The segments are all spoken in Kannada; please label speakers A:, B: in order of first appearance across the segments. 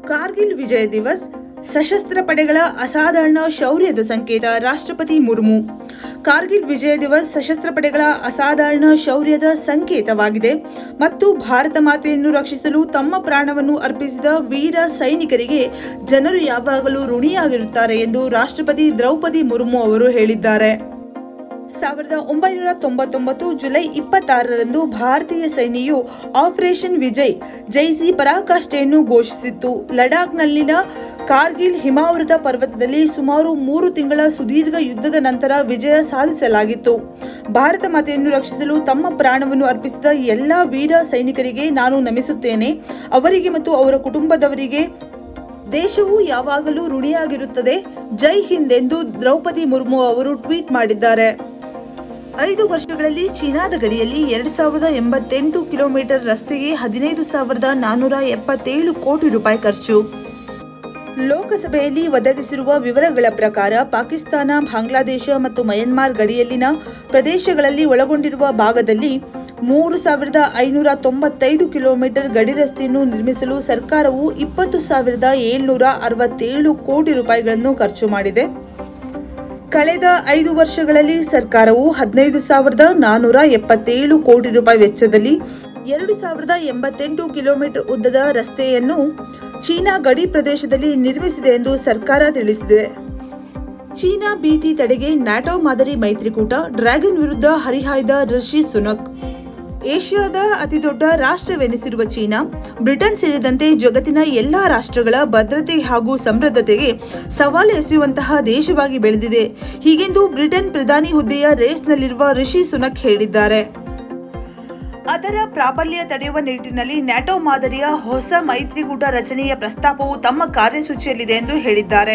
A: ಕಾರ್ಗಿಲ್ ವಿಜಯ ದಿವಸ್ ಸಶಸ್ತ್ರ ಪಡೆಗಳ ಅಸಾಧಾರಣ ಶೌರ್ಯದ ಸಂಕೇತ ರಾಷ್ಟ್ರಪತಿ ಮುರ್ಮು ಕಾರ್ಗಿಲ್ ವಿಜಯ ದಿವಸ್ ಸಶಸ್ತ್ರ ಪಡೆಗಳ ಅಸಾಧಾರಣ ಶೌರ್ಯದ ಸಂಕೇತವಾಗಿದೆ ಮತ್ತು ಭಾರತ ಮಾತೆಯನ್ನು ರಕ್ಷಿಸಲು ತಮ್ಮ ಪ್ರಾಣವನ್ನು ಅರ್ಪಿಸಿದ ವೀರ ಸೈನಿಕರಿಗೆ ಜನರು ಯಾವಾಗಲೂ ಋಣಿಯಾಗಿರುತ್ತಾರೆ ಎಂದು ರಾಷ್ಟ್ರಪತಿ ದ್ರೌಪದಿ ಮುರ್ಮು ಅವರು ಹೇಳಿದ್ದಾರೆ ಸಾವಿರದ ಒಂಬೈನೂರ ತೊಂಬತ್ತೊಂಬತ್ತು ಜುಲೈ ಇಪ್ಪತ್ತಾರರಂದು ಭಾರತೀಯ ಸೇನೆಯು ಆಪರೇಷನ್ ವಿಜಯ್ ಜೈಸಿ ಪರಾಕಾಷ್ಠೆಯನ್ನು ಘೋಷಿಸಿತ್ತು ಲಡಾಖ್ನಲ್ಲಿನ ಕಾರ್ಗಿಲ್ ಹಿಮಾವೃತ ಪರ್ವತದಲ್ಲಿ ಸುಮಾರು ಮೂರು ತಿಂಗಳ ಸುದೀರ್ಘ ಯುದ್ಧದ ನಂತರ ವಿಜಯ ಸಾಧಿಸಲಾಗಿತ್ತು ಭಾರತ ಮಾತೆಯನ್ನು ರಕ್ಷಿಸಲು ತಮ್ಮ ಪ್ರಾಣವನ್ನು ಅರ್ಪಿಸಿದ ಎಲ್ಲ ವೀರ ಸೈನಿಕರಿಗೆ ನಾನು ನಮಿಸುತ್ತೇನೆ ಅವರಿಗೆ ಮತ್ತು ಅವರ ಕುಟುಂಬದವರಿಗೆ ದೇಶವು ಯಾವಾಗಲೂ ಋಣಿಯಾಗಿರುತ್ತದೆ ಜೈ ಹಿಂದ್ ಎಂದು ದ್ರೌಪದಿ ಮುರ್ಮು ಅವರು ಟ್ವೀಟ್ ಮಾಡಿದ್ದಾರೆ ಐದು ವರ್ಷಗಳಲ್ಲಿ ಚೀನಾದ ಗಡಿಯಲ್ಲಿ ಎರಡು ಸಾವಿರದ ಎಂಬತ್ತೆಂಟು ಕಿಲೋಮೀಟರ್ ರಸ್ತೆಗೆ ಹದಿನೈದು ಸಾವಿರದ ನಾನ್ನೂರ ಎಪ್ಪತ್ತೇಳು ಕೋಟಿ ರೂಪಾಯಿ ಖರ್ಚು ಲೋಕಸಭೆಯಲ್ಲಿ ಒದಗಿಸಿರುವ ವಿವರಗಳ ಪ್ರಕಾರ ಪಾಕಿಸ್ತಾನ ಬಾಂಗ್ಲಾದೇಶ ಮತ್ತು ಮಯನ್ಮಾರ್ ಗಡಿಯಲ್ಲಿನ ಪ್ರದೇಶಗಳಲ್ಲಿ ಒಳಗೊಂಡಿರುವ ಭಾಗದಲ್ಲಿ ಮೂರು ಸಾವಿರದ ಐನೂರ ತೊಂಬತ್ತೈದು ಕಿಲೋಮೀಟರ್ ಗಡಿ ರಸ್ತೆಯನ್ನು ನಿರ್ಮಿಸಲು ಸರ್ಕಾರವು ಇಪ್ಪತ್ತು ಸಾವಿರದ ಏಳ್ನೂರ ಅರವತ್ತೇಳು ಕೋಟಿ ರೂಪಾಯಿಗಳನ್ನು ಖರ್ಚು ಮಾಡಿದೆ ಕಳೆದ ಐದು ವರ್ಷಗಳಲ್ಲಿ ಸರ್ಕಾರವು ಹದಿನೈದು ಸಾವಿರದ ನಾನ್ನೂರ ಎಪ್ಪತ್ತೇಳು ಕೋಟಿ ರೂಪಾಯಿ ವೆಚ್ಚದಲ್ಲಿ ಎರಡು ಸಾವಿರದ ಎಂಬತ್ತೆಂಟು ಕಿಲೋಮೀಟರ್ ಉದ್ದದ ರಸ್ತೆಯನ್ನು ಚೀನಾ ಗಡಿ ಪ್ರದೇಶದಲ್ಲಿ ನಿರ್ಮಿಸಿದೆ ಎಂದು ಸರ್ಕಾರ ತಿಳಿಸಿದೆ ಚೀನಾ ಭೀತಿ ತಡೆಗೆ ನ್ಯಾಟೋ ಮಾದರಿ ಮೈತ್ರಿಕೂಟ ಡ್ರ್ಯಾಗನ್ ವಿರುದ್ಧ ಹರಿಹಾಯ್ದ ರಿಷಿ ಸುನಕ್ ಏಷ್ಯಾದ ಅತಿದೊಡ್ಡ ರಾಷ್ಟ್ರವೆನಿಸಿರುವ ಚೀನಾ ಬ್ರಿಟನ್ ಸೇರಿದಂತೆ ಜಗತ್ತಿನ ಎಲ್ಲಾ ರಾಷ್ಟ್ರಗಳ ಭದ್ರತೆ ಹಾಗೂ ಸಮೃದ್ಧತೆಗೆ ಸವಾಲು ಎಸೆಯುವಂತಹ ದೇಶವಾಗಿ ಬೆಳೆದಿದೆ ಹೀಗೆಂದು ಬ್ರಿಟನ್ ಪ್ರಧಾನಿ ಹುದ್ದೆಯ ರೇಸ್ನಲ್ಲಿರುವ ರಿಷಿ ಸುನಕ್ ಹೇಳಿದ್ದಾರೆ ಅದರ ಪ್ರಾಬಲ್ಯ ತಡೆಯುವ ನಿಟ್ಟಿನಲ್ಲಿ ನ್ಯಾಟೋ ಮಾದರಿಯ ಹೊಸ ಮೈತ್ರಿಕೂಟ ರಚನೆಯ ಪ್ರಸ್ತಾಪವು ತಮ್ಮ ಕಾರ್ಯಸೂಚಿಯಲ್ಲಿದೆ ಎಂದು ಹೇಳಿದ್ದಾರೆ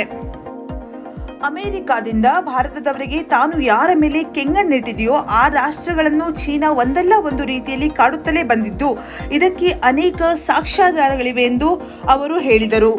A: ಅಮೆರಿಕಾದಿಂದ ಭಾರತದವರೆಗೆ ತಾನು ಯಾರ ಮೇಲೆ ಕೆಂಗಣ್ಣಿಟ್ಟಿದೆಯೋ ಆ ರಾಷ್ಟ್ರಗಳನ್ನು ಚೀನಾ ಒಂದಲ್ಲ ಒಂದು ರೀತಿಯಲ್ಲಿ ಕಾಡುತ್ತಲೇ ಬಂದಿದ್ದು ಇದಕ್ಕೆ ಅನೇಕ ಸಾಕ್ಷ್ಯಾಧಾರಗಳಿವೆ ಎಂದು ಅವರು ಹೇಳಿದರು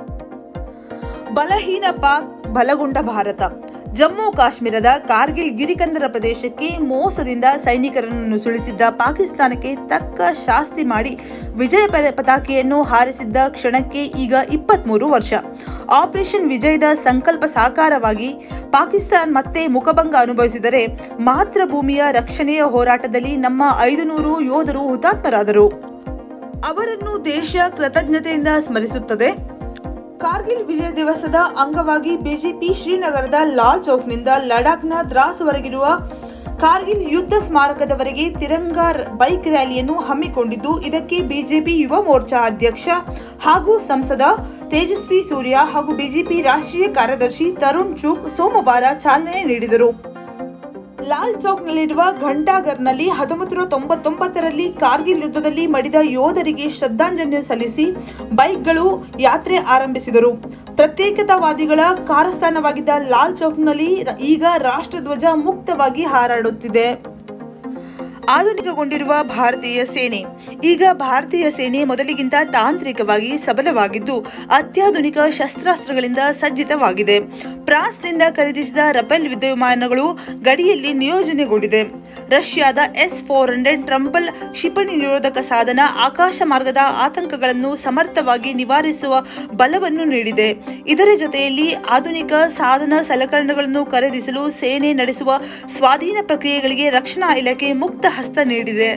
A: ಬಲಹೀನ ಪಾಕ್ ಬಲಗೊಂಡ ಭಾರತ ಜಮ್ಮು ಕಾಶ್ಮೀರದ ಕಾರ್ಗಿಲ್ ಗಿರಿಕಂದರ ಪ್ರದೇಶಕ್ಕೆ ಮೋಸದಿಂದ ಸೈನಿಕರನ್ನು ನುಸುಳಿಸಿದ್ದ ಪಾಕಿಸ್ತಾನಕ್ಕೆ ತಕ್ಕ ಶಾಸ್ತಿ ಮಾಡಿ ವಿಜಯ ಪರ- ಪತಾಕೆಯನ್ನು ಹಾರಿಸಿದ್ದ ಕ್ಷಣಕ್ಕೆ ಈಗ ಇಪ್ಪತ್ಮೂರು ವರ್ಷ ಆಪರೇಷನ್ ವಿಜಯದ ಸಂಕಲ್ಪ ಸಾಕಾರವಾಗಿ ಪಾಕಿಸ್ತಾನ್ ಮತ್ತೆ ಮುಖಭಂಗ ಅನುಭವಿಸಿದರೆ ಮಾತೃಭೂಮಿಯ ರಕ್ಷಣೆಯ ಹೋರಾಟದಲ್ಲಿ ನಮ್ಮ ಐದು ನೂರು ಯೋಧರು ಹುತಾತ್ಮರಾದರು ಅವರನ್ನು ದೇಶ ಕೃತಜ್ಞತೆಯಿಂದ ಸ್ಮರಿಸುತ್ತದೆ ಕಾರ್ಗಿಲ್ ವಿಜಯ ದಿವಸದ ಅಂಗವಾಗಿ ಬಿಜೆಪಿ ಶ್ರೀನಗರದ ಲಾಲ್ ಚೌಕ್ನಿಂದ ಲಡಾಖ್ನ ದ್ರಾಸ್ವರೆಗಿರುವ ಕಾರ್ಗಿಲ್ ಯುದ್ಧ ಸ್ಮಾರಕದವರೆಗೆ ತಿರಂಗಾ ರ- ಬೈಕ್ ರ್ಯಾಲಿಯನ್ನು ಹಮ್ಮಿಕೊಂಡಿದ್ದು ಇದಕ್ಕೆ ಬಿಜೆಪಿ ಯುವ ಮೋರ್ಚಾ ಅಧ್ಯಕ್ಷ ಹಾಗೂ ಸಂಸದ ತೇಜಸ್ವಿ ಸೂರ್ಯ ಹಾಗೂ ಬಿಜೆಪಿ ರಾಷ್ಟ್ರೀಯ ಕಾರ್ಯದರ್ಶಿ ತರುಣ್ ಚೂಕ್ ಸೋಮವಾರ ಚಾಲನೆ ನೀಡಿದರು ಲಾಲ್ ಚೌಕ್ನಲ್ಲಿರುವ ಘಂಟಾಘರ್ನಲ್ಲಿ ಹತ್ತೊಂಬತ್ತು ನೂರ ತೊಂಬತ್ತೊಂಬತ್ತರಲ್ಲಿ ಕಾರ್ಗಿಲ್ ಯುದ್ಧದಲ್ಲಿ ಮಡಿದ ಯೋಧರಿಗೆ ಶ್ರದ್ಧಾಂಜಲಿ ಸಲ್ಲಿಸಿ ಬೈಕ್ಗಳು ಯಾತ್ರೆ ಆರಂಭಿಸಿದರು ಪ್ರತ್ಯೇಕತಾವಾದಿಗಳ ಕಾರಸ್ಥಾನವಾಗಿದ್ದ ಲಾಲ್ ಚೌಕ್ನಲ್ಲಿ ರ- ಈಗ ರಾಷ್ಟ್ರಧ್ವಜ ಮುಕ್ತವಾಗಿ ಹಾರಾಡುತ್ತಿದೆ ಆಧುನಿಕಗೊಂಡಿರುವ ಭಾರತೀಯ ಸೇನೆ ಈಗ ಭಾರತೀಯ ಸೇನೆ ಮೊದಲಿಗಿಂತ ತಾಂತ್ರಿಕವಾಗಿ ಸಬಲವಾಗಿದ್ದು ಅತ್ಯಾಧುನಿಕ ಶಸ್ತ್ರಾಸ್ತ್ರಗಳಿಂದ ಸಜ್ಜಿತವಾಗಿದೆ ಫ್ರಾನ್ಸ್ನಿಂದ ಖರೀದಿಸಿದ ರಫೇಲ್ ಯುದ್ಧ ವಿಮಾನಗಳು ಗಡಿಯಲ್ಲಿ ನಿಯೋಜನೆಗೊಂಡಿದೆ ರಷ್ಯಾದ ಎಸ್ ಫೋರ್ ಹಂಡ್ರೆಡ್ ಟ್ರಂಬಲ್ ಕ್ಷಿಪಣಿ ನಿರೋಧಕ ಸಾಧನ ಆಕಾಶ ಮಾರ್ಗದ ಆತಂಕಗಳನ್ನು ಸಮರ್ಥವಾಗಿ ನಿವಾರಿಸುವ ಬಲವನ್ನು ನೀಡಿದೆ ಇದರ ಜೊತೆಯಲ್ಲಿ ಆಧುನಿಕ ಸಾಧನ ಸಲಕರಣೆಗಳನ್ನು ಖರೀದಿಸಲು ಸೇನೆ ನಡೆಸುವ ಸ್ವಾಧೀನ ಪ್ರಕ್ರಿಯೆಗಳಿಗೆ ರಕ್ಷಣಾ ಇಲಾಖೆ ಮುಕ್ತ ಹಸ್ತ ನೀಡಿದೆ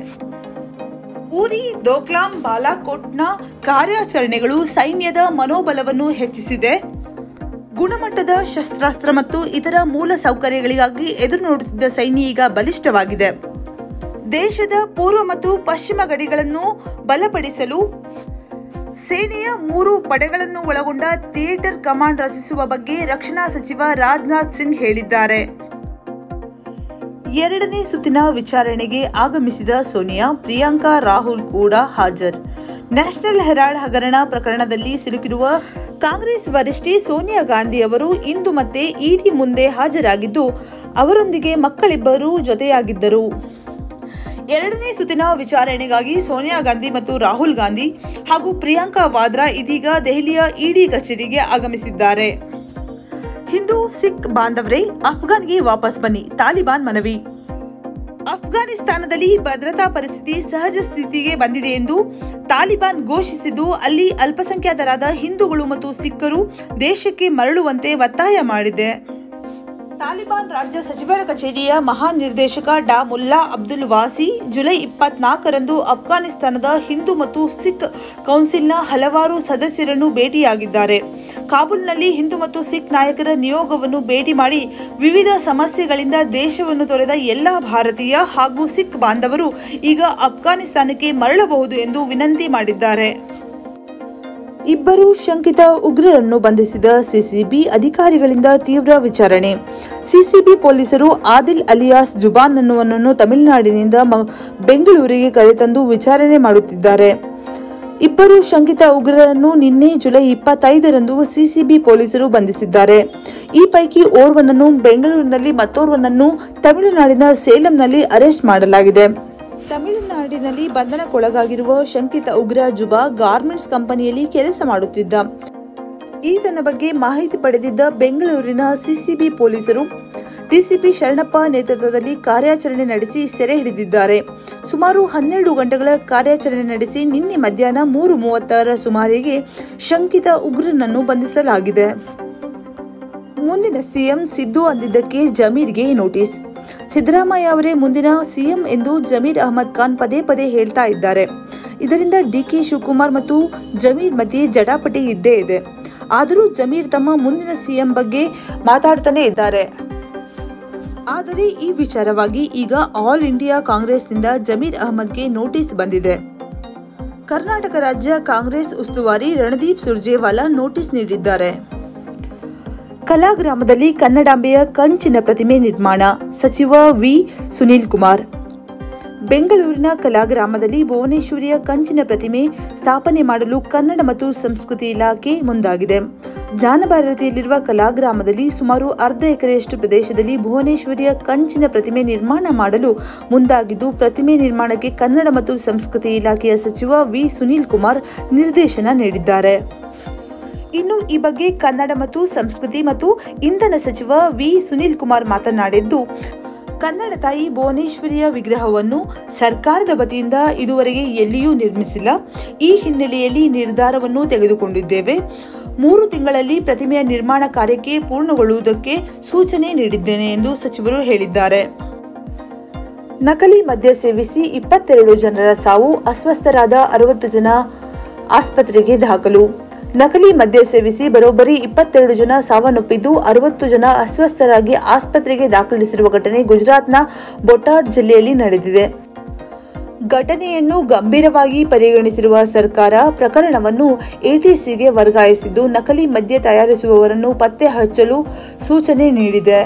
A: ಊರಿ ಡೋಕ್ಲಾಂ ಬಾಲಾಕೋಟ್ನ ಕಾರ್ಯಾಚರಣೆಗಳು ಸೈನ್ಯದ ಮನೋಬಲವನ್ನು ಹೆಚ್ಚಿಸಿದೆ ಗುಣಮಟ್ಟದ ಶಸ್ತ್ರಾಸ್ತ್ರ ಮತ್ತು ಇತರ ಮೂಲ ಸೌಕರ್ಯಗಳಿಗಾಗಿ ಎದುರು ನೋಡುತ್ತಿದ್ದ ಸೈನ್ಯ ಈಗ ಬಲಿಷ್ಠವಾಗಿದೆ ದೇಶದ ಪೂರ್ವ ಮತ್ತು ಪಶ್ಚಿಮ ಗಡಿಗಳನ್ನು ಬಲಪಡಿಸಲು ಸೇನೆಯ ಮೂರು ಪಡೆಗಳನ್ನು ಒಳಗೊಂಡ ಥಿಯೇಟರ್ ಕಮಾಂಡ್ ರಚಿಸುವ ಬಗ್ಗೆ ರಕ್ಷಣಾ ಸಚಿವ ರಾಜನಾಥ್ ಸಿಂಗ್ ಹೇಳಿದ್ದಾರೆ ಎರಡನೇ ಸುತ್ತಿನ ವಿಚಾರಣೆಗೆ ಆಗಮಿಸಿದ ಸೋನಿಯಾ ಪ್ರಿಯಾಂಕಾ ರಾಹುಲ್ ಕೂಡ ಹಾಜರ್ ನ್ಯಾಷನಲ್ ಹೆರಾಲ್ಡ್ ಹಗರಣ ಪ್ರಕರಣದಲ್ಲಿ ಸಿಲುಕಿರುವ ಕಾಂಗ್ರೆಸ್ ವರಿಷ್ಠೆ ಸೋನಿಯಾ ಗಾಂಧಿ ಅವರು ಇಂದು ಮತ್ತೆ ಇಡಿ ಮುಂದೆ ಹಾಜರಾಗಿದ್ದು ಅವರೊಂದಿಗೆ ಮಕ್ಕಳಿಬ್ಬರು ಜೊತೆಯಾಗಿದ್ದರು ಎರಡನೇ ಸುತ್ತಿನ ವಿಚಾರಣೆಗಾಗಿ ಸೋನಿಯಾ ಗಾಂಧಿ ಮತ್ತು ರಾಹುಲ್ ಗಾಂಧಿ ಹಾಗೂ ಪ್ರಿಯಾಂಕಾ ವಾದ್ರಾ ಇದೀಗ ದೆಹಲಿಯ ಇಡಿ ಕಚೇರಿಗೆ ಆಗಮಿಸಿದ್ದಾರೆ ಹಿಂದೂ ಸಿಖ್ ಬಾಂಧವರೇ ಅಫ್ಘಾನ್ಗೆ ವಾಪಸ್ ಬನ್ನಿ ತಾಲಿಬಾನ್ ಮನವಿ ಅಫ್ಘಾನಿಸ್ತಾನದಲ್ಲಿ ಭದ್ರತಾ ಪರಿಸ್ಥಿತಿ ಸಹಜ ಸ್ಥಿತಿಗೆ ಬಂದಿದೆ ಎಂದು ತಾಲಿಬಾನ್ ಘೋಷಿಸಿದ್ದು ಅಲ್ಲಿ ಅಲ್ಪಸಂಖ್ಯಾತರಾದ ಹಿಂದೂಗಳು ಮತ್ತು ಸಿಖ್ಖರು ದೇಶಕ್ಕೆ ಮರಳುವಂತೆ ಒತ್ತಾಯ ಮಾಡಿದೆ ತಾಲಿಬಾನ್ ರಾಜ್ಯ ಸಚಿವರ ಕಚೇರಿಯ ಮಹಾನಿರ್ದೇಶಕ ಡಾ ಮುಲ್ಲಾ ಅಬ್ದುಲ್ ವಾಸಿ ಜುಲೈ ಇಪ್ಪತ್ನಾಲ್ಕರಂದು ಅಫ್ಘಾನಿಸ್ತಾನದ ಹಿಂದೂ ಮತ್ತು ಸಿಖ್ ಕೌನ್ಸಿಲ್ನ ಹಲವಾರು ಸದಸ್ಯರನ್ನು ಭೇಟಿಯಾಗಿದ್ದಾರೆ ಕಾಬೂಲ್ನಲ್ಲಿ ಹಿಂದೂ ಮತ್ತು ಸಿಖ್ ನಾಯಕರ ನಿಯೋಗವನ್ನು ಭೇಟಿ ಮಾಡಿ ವಿವಿಧ ಸಮಸ್ಯೆಗಳಿಂದ ದೇಶವನ್ನು ತೊರೆದ ಎಲ್ಲ ಭಾರತೀಯ ಹಾಗೂ ಸಿಖ್ ಬಾಂಧವರು ಈಗ ಅಫ್ಘಾನಿಸ್ತಾನಕ್ಕೆ ಮರಳಬಹುದು ಎಂದು ವಿನಂತಿ ಮಾಡಿದ್ದಾರೆ ಇಬ್ಬರು ಶಂಕಿತ ಉಗ್ರರನ್ನು ಬಂಧಿಸಿದ ಸಿಸಿಬಿ ಅಧಿಕಾರಿಗಳಿಂದ ತೀವ್ರ ವಿಚಾರಣೆ ಸಿಸಿಬಿ ಪೊಲೀಸರು ಆದಿಲ್ ಅಲಿಯಾಸ್ ಜುಬಾನ್ ಅನ್ನುವನನ್ನು ತಮಿಳುನಾಡಿನಿಂದ ಮ- ಬೆಂಗಳೂರಿಗೆ ಕರೆತಂದು ವಿಚಾರಣೆ ಮಾಡುತ್ತಿದ್ದಾರೆ ಇಬ್ಬರು ಶಂಕಿತ ಉಗ್ರರನ್ನು ನಿನ್ನೆ ಜುಲೈ ಇಪ್ಪತ್ತೈದರಂದು ಸಿಸಿಬಿ ಪೊಲೀಸರು ಬಂಧಿಸಿದ್ದಾರೆ ಈ ಪೈಕಿ ಓರ್ವನನ್ನು ಬೆಂಗಳೂರಿನಲ್ಲಿ ಮತ್ತೋರ್ವನನ್ನು ತಮಿಳುನಾಡಿನ ಸೇಲಂನಲ್ಲಿ ಅರೆಸ್ಟ್ ಮಾಡಲಾಗಿದೆ ತಮಿಳುನಾಡಿನಲ್ಲಿ ಬಂಧನಕ್ಕೊಳಗಾಗಿರುವ ಶಂಕಿತ ಉಗ್ರ ಜುಬಾ ಗಾರ್ಮೆಂಟ್ಸ್ ಕಂಪನಿಯಲ್ಲಿ ಕೆಲಸ ಮಾಡುತ್ತಿದ್ದ ಈತನ ಬಗ್ಗೆ ಮಾಹಿತಿ ಪಡೆದಿದ್ದ ಬೆಂಗಳೂರಿನ ಸಿಸಿಬಿ ಪೊಲೀಸರು ಡಿಸಿಪಿ ಶರಣಪ್ಪ ನೇತೃತ್ವದಲ್ಲಿ ಕಾರ್ಯಾಚರಣೆ ನಡೆಸಿ ಸೆರೆ ಹಿಡಿದಿದ್ದಾರೆ ಸುಮಾರು ಹನ್ನೆರಡು ಗಂಟೆಗಳ ಕಾರ್ಯಾಚರಣೆ ನಡೆಸಿ ನಿನ್ನೆ ಮಧ್ಯಾಹ್ನ ಮೂರು ಮೂವತ್ತರ ಸುಮಾರಿಗೆ ಶಂಕಿತ ಉಗ್ರನನ್ನು ಬಂಧಿಸಲಾಗಿದೆ ಮುಂದಿನ ಸಿಎಂ ಸಿದ್ದು ಅಂದಿದ್ದಕ್ಕೆ ಜಮೀರ್ಗೆ ನೋಟಿಸ್ ಸಿದ್ದರಾಮಯ್ಯ ಅವರೇ ಮುಂದಿನ ಸಿಎಂ ಎಂದು ಜಮೀರ್ ಅಹಮದ್ ಖಾನ್ ಪದೇ ಪದೇ ಹೇಳ್ತಾ ಇದ್ದಾರೆ ಇದರಿಂದ ಡಿಕೆ ಶಿವಕುಮಾರ್ ಮತ್ತು ಜಮೀರ್ ಮಧ್ಯೆ ಜಟಾಪಟಿ ಇದ್ದೇ ಇದೆ ಆದರೂ ಜಮೀರ್ ತಮ್ಮ ಮುಂದಿನ ಸಿಎಂ ಬಗ್ಗೆ ಮಾತಾಡ್ತಾನೆ ಇದ್ದಾರೆ ಆದರೆ ಈ ವಿಚಾರವಾಗಿ ಈಗ ಆಲ್ ಇಂಡಿಯಾ ಕಾಂಗ್ರೆಸ್ನಿಂದ ಜಮೀರ್ ಅಹಮದ್ಗೆ ನೋಟಿಸ್ ಬಂದಿದೆ ಕರ್ನಾಟಕ ರಾಜ್ಯ ಕಾಂಗ್ರೆಸ್ ಉಸ್ತುವಾರಿ ರಣದೀಪ್ ಸುರ್ಜೇವಾಲಾ ನೋಟಿಸ್ ನೀಡಿದ್ದಾರೆ ಕಲಾಗ್ರಾಮದಲ್ಲಿ ಕನ್ನಡಾಂಬೆಯ ಕಂಚಿನ ಪ್ರತಿಮೆ ನಿರ್ಮಾಣ ಸಚಿವ ವಿ ಸುನೀಲ್ ಕುಮಾರ್ ಬೆಂಗಳೂರಿನ ಕಲಾಗ್ರಾಮದಲ್ಲಿ ಭುವನೇಶ್ವರಿಯ ಕಂಚಿನ ಪ್ರತಿಮೆ ಸ್ಥಾಪನೆ ಮಾಡಲು ಕನ್ನಡ ಮತ್ತು ಸಂಸ್ಕೃತಿ ಇಲಾಖೆ ಮುಂದಾಗಿದೆ ಜ್ಞಾನಭಾರತಿಯಲ್ಲಿರುವ ಕಲಾಗ್ರಾಮದಲ್ಲಿ ಸುಮಾರು ಅರ್ಧ ಎಕರೆಯಷ್ಟು ಪ್ರದೇಶದಲ್ಲಿ ಭುವನೇಶ್ವರಿಯ ಕಂಚಿನ ಪ್ರತಿಮೆ ನಿರ್ಮಾಣ ಮಾಡಲು ಮುಂದಾಗಿದ್ದು ಪ್ರತಿಮೆ ನಿರ್ಮಾಣಕ್ಕೆ ಕನ್ನಡ ಮತ್ತು ಸಂಸ್ಕೃತಿ ಇಲಾಖೆಯ ಸಚಿವ ವಿ ಸುನೀಲ್ ಕುಮಾರ್ ನಿರ್ದೇಶನ ನೀಡಿದ್ದಾರೆ ಇನ್ನು ಈ ಬಗ್ಗೆ ಕನ್ನಡ ಮತ್ತು ಸಂಸ್ಕೃತಿ ಮತ್ತು ಇಂಧನ ಸಚಿವ ವಿ ಸುನೀಲ್ ಕುಮಾರ್ ಮಾತನಾಡಿದ್ದು ಕನ್ನಡ ತಾಯಿ ಭುವನೇಶ್ವರಿಯ ವಿಗ್ರಹವನ್ನು ಸರ್ಕಾರದ ವತಿಯಿಂದ ಇದುವರೆಗೆ ಎಲ್ಲಿಯೂ ನಿರ್ಮಿಸಿಲ್ಲ ಈ ಹಿನ್ನೆಲೆಯಲ್ಲಿ ನಿರ್ಧಾರವನ್ನು ತೆಗೆದುಕೊಂಡಿದ್ದೇವೆ ಮೂರು ತಿಂಗಳಲ್ಲಿ ಪ್ರತಿಮೆಯ ನಿರ್ಮಾಣ ಕಾರ್ಯಕ್ಕೆ ಪೂರ್ಣಗೊಳ್ಳುವುದಕ್ಕೆ ಸೂಚನೆ ನೀಡಿದ್ದೇನೆ ಎಂದು ಸಚಿವರು ಹೇಳಿದ್ದಾರೆ ನಕಲಿ ಮದ್ಯ ಸೇವಿಸಿ ಇಪ್ಪತ್ತೆರಡು ಜನರ ಸಾವು ಅಸ್ವಸ್ಥರಾದ ಅರವತ್ತು ಜನ ಆಸ್ಪತ್ರೆಗೆ ದಾಖಲು ನಕಲಿ ಮದ್ಯ ಸೇವಿಸಿ ಬರೋಬ್ಬರಿ ಇಪ್ಪತ್ತೆರಡು ಜನ ಸಾವನ್ನಪ್ಪಿದ್ದು ಅರವತ್ತು ಜನ ಅಸ್ವಸ್ಥರಾಗಿ ಆಸ್ಪತ್ರೆಗೆ ದಾಖಲಿಸಿರುವ ಘಟನೆ ಗುಜರಾತ್ನ ಬೊಟಾಡ್ ಜಿಲ್ಲೆಯಲ್ಲಿ ನಡೆದಿದೆ ಘಟನೆಯನ್ನು ಗಂಭೀರವಾಗಿ ಪರಿಗಣಿಸಿರುವ ಸರ್ಕಾರ ಪ್ರಕರಣವನ್ನು ಎಟಿಸಿಗೆ ವರ್ಗಾಯಿಸಿದ್ದು ನಕಲಿ ಮದ್ಯ ತಯಾರಿಸುವವರನ್ನು ಪತ್ತೆ ಹಚ್ಚಲು ಸೂಚನೆ ನೀಡಿದೆ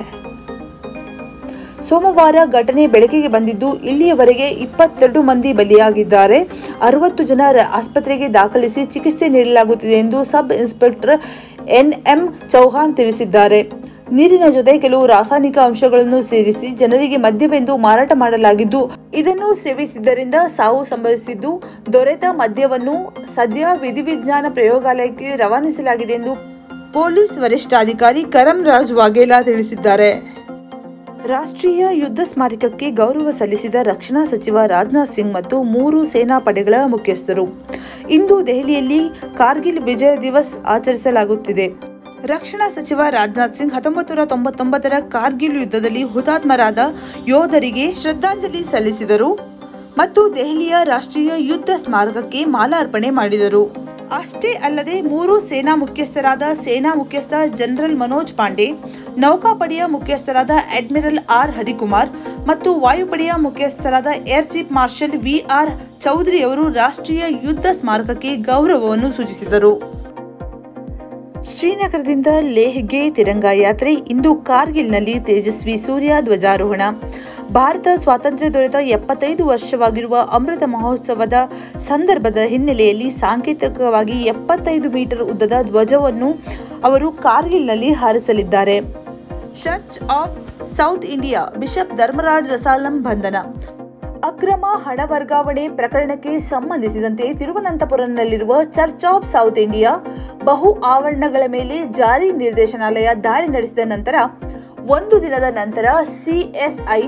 A: ಸೋಮವಾರ ಘಟನೆ ಬೆಳಕಿಗೆ ಬಂದಿದ್ದು ಇಲ್ಲಿಯವರೆಗೆ ಇಪ್ಪತ್ತೆರಡು ಮಂದಿ ಬಲಿಯಾಗಿದ್ದಾರೆ ಅರವತ್ತು ಜನ ರ- ಆಸ್ಪತ್ರೆಗೆ ದಾಖಲಿಸಿ ಚಿಕಿತ್ಸೆ ನೀಡಲಾಗುತ್ತಿದೆ ಎಂದು ಸಬ್ ಇನ್ಸ್ಪೆಕ್ಟರ್ ಎನ್ಎಂ ಚೌಹಾಣ್ ತಿಳಿಸಿದ್ದಾರೆ ನೀರಿನ ಜೊತೆ ಕೆಲವು ರಾಸಾಯನಿಕ ಅಂಶಗಳನ್ನು ಸೇರಿಸಿ ಜನರಿಗೆ ಮದ್ಯವೆಂದು ಮಾರಾಟ ಮಾಡಲಾಗಿದ್ದು ಇದನ್ನು ಸೇವಿಸಿದ್ದರಿಂದ ಸಾವು ಸಂಭವಿಸಿದ್ದು ದೊರೆತ ಮದ್ಯವನ್ನು ಸದ್ಯ ವಿಧಿವಿಜ್ಞಾನ ಪ್ರಯೋಗಾಲಯಕ್ಕೆ ರವಾನಿಸಲಾಗಿದೆ ಎಂದು ಪೊಲೀಸ್ ವರಿಷ್ಠಾಧಿಕಾರಿ ಕರಂ ರಾಜ್ ವಾಘೇಲಾ ತಿಳಿಸಿದ್ದಾರೆ ರಾಷ್ಟ್ರೀಯ ಯುದ್ಧ ಸ್ಮಾರಕಕ್ಕೆ ಗೌರವ ಸಲ್ಲಿಸಿದ ರಕ್ಷಣಾ ಸಚಿವ ರಾಜನಾಥ್ ಸಿಂಗ್ ಮತ್ತು ಮೂರು ಸೇನಾ ಪಡೆಗಳ ಮುಖ್ಯಸ್ಥರು ಇಂದು ದೆಹಲಿಯಲ್ಲಿ ಕಾರ್ಗಿಲ್ ವಿಜಯ ದಿವಸ್ ಆಚರಿಸಲಾಗುತ್ತಿದೆ ರಕ್ಷಣಾ ಸಚಿವ ರಾಜನಾಥ್ ಸಿಂಗ್ ಹತ್ತೊಂಬತ್ತು ನೂರ ತೊಂಬತ್ತೊಂಬತ್ತರ ಕಾರ್ಗಿಲ್ ಯುದ್ಧದಲ್ಲಿ ಹುತಾತ್ಮರಾದ ಯೋಧರಿಗೆ ಶ್ರದ್ಧಾಂಜಲಿ ಸಲ್ಲಿಸಿದರು ಮತ್ತು ದೆಹಲಿಯ ರಾಷ್ಟ್ರೀಯ ಯುದ್ಧ ಸ್ಮಾರಕಕ್ಕೆ ಮಾಲಾರ್ಪಣೆ ಮಾಡಿದರು ಅಷ್ಟೇ ಅಲ್ಲದೆ ಮೂರು ಸೇನಾ ಮುಖ್ಯಸ್ಥರಾದ ಸೇನಾ ಮುಖ್ಯಸ್ಥ ಜನರಲ್ ಮನೋಜ್ ಪಾಂಡೆ ನೌಕಾಪಡೆಯ ಮುಖ್ಯಸ್ಥರಾದ ಅಡ್ಮಿರಲ್ ಆರ್ ಹರಿಕುಮಾರ್ ಮತ್ತು ವಾಯುಪಡೆಯ ಮುಖ್ಯಸ್ಥರಾದ air chief marshal V R Chaudhary ಅವರು ರಾಷ್ಟ್ರೀಯ ಯುದ್ಧ ಸ್ಮಾರಕಕ್ಕೆ ಗೌರವವನ್ನು ಸೂಚಿಸಿದರು ಶ್ರೀನಗರದಿಂದ ಲೇಹ್ಗೆ ತಿರಂಗ ಯಾತ್ರೆ ಇಂದು ಕಾರ್ಗಿಲ್ನಲ್ಲಿ ತೇಜಸ್ವಿ ಸೂರ್ಯ ಧ್ವಜಾರೋಹಣ ಭಾರತ ಸ್ವಾತಂತ್ರ್ಯ ದೊರೆತ ಎಪ್ಪತ್ತೈದು ವರ್ಷವಾಗಿರುವ ಅಮೃತ ಮಹೋತ್ಸವದ ಸಂದರ್ಭದ ಹಿನ್ನೆಲೆಯಲ್ಲಿ ಸಾಂಕೇತಿಕವಾಗಿ ಎಪ್ಪತ್ತೈದು ಮೀಟರ್ ಉದ್ದದ ಧ್ವಜವನ್ನು ಅವರು ಕಾರ್ಗಿಲ್ನಲ್ಲಿ ಹಾರಿಸಲಿದ್ದಾರೆ church of South India bishop Dharmaraj Rasalam ಬಂಧನ ಅಕ್ರಮ ಹಣ ವರ್ಗಾವಣೆ ಪ್ರಕರಣಕ್ಕೆ ಸಂಬಂಧಿಸಿದಂತೆ ತಿರುವನಂತಪುರಂನಲ್ಲಿರುವ ಚರ್ಚ್ ಆಫ್ ಸೌತ್ ಇಂಡಿಯಾ ಬಹು ಆವರಣಗಳ ಮೇಲೆ ಜಾರಿ ನಿರ್ದೇಶನಾಲಯ ದಾಳಿ ನಡೆಸಿದ ನಂತರ ಒಂದು ದಿನದ ನಂತರ ಸಿಎಸ್ಐ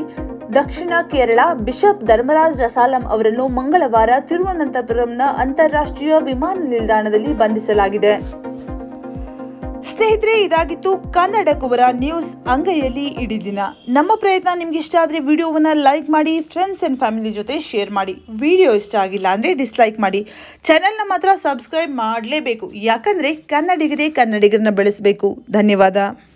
A: ದಕ್ಷಿಣ ಕೇರಳ ಬಿಷಪ್ ಧರ್ಮರಾಜ್ ರಸಾಲಂ ಅವರನ್ನು ಮಂಗಳವಾರ ತಿರುವನಂತಪುರಂನ ಅಂತಾರಾಷ್ಟ್ರೀಯ ವಿಮಾನ ನಿಲ್ದಾಣದಲ್ಲಿ ಬಂಧಿಸಲಾಗಿದೆ ಸ್ನೇಹಿತರೆ ಇದಾಗಿತ್ತು ಕನ್ನಡ ಕುವರ ನ್ಯೂಸ್ ಅಂಗೈಯಲ್ಲಿ ಇಡೀ ದಿನ ನಮ್ಮ ಪ್ರಯತ್ನ ನಿಮ್ಗೆ ಇಷ್ಟ ಆದರೆ ವಿಡಿಯೋವನ್ನು ಲೈಕ್ ಮಾಡಿ ಫ್ರೆಂಡ್ಸ್ ಆ್ಯಂಡ್ ಫ್ಯಾಮಿಲಿ ಜೊತೆ ಶೇರ್ ಮಾಡಿ ವಿಡಿಯೋ ಇಷ್ಟ ಆಗಿಲ್ಲ ಅಂದರೆ ಡಿಸ್ಲೈಕ್ ಮಾಡಿ ಚಾನೆಲ್ನ ಮಾತ್ರ ಸಬ್ಸ್ಕ್ರೈಬ್ ಮಾಡಲೇಬೇಕು ಯಾಕಂದರೆ ಕನ್ನಡಿಗರೇ ಕನ್ನಡಿಗರನ್ನ ಬೆಳೆಸಬೇಕು ಧನ್ಯವಾದ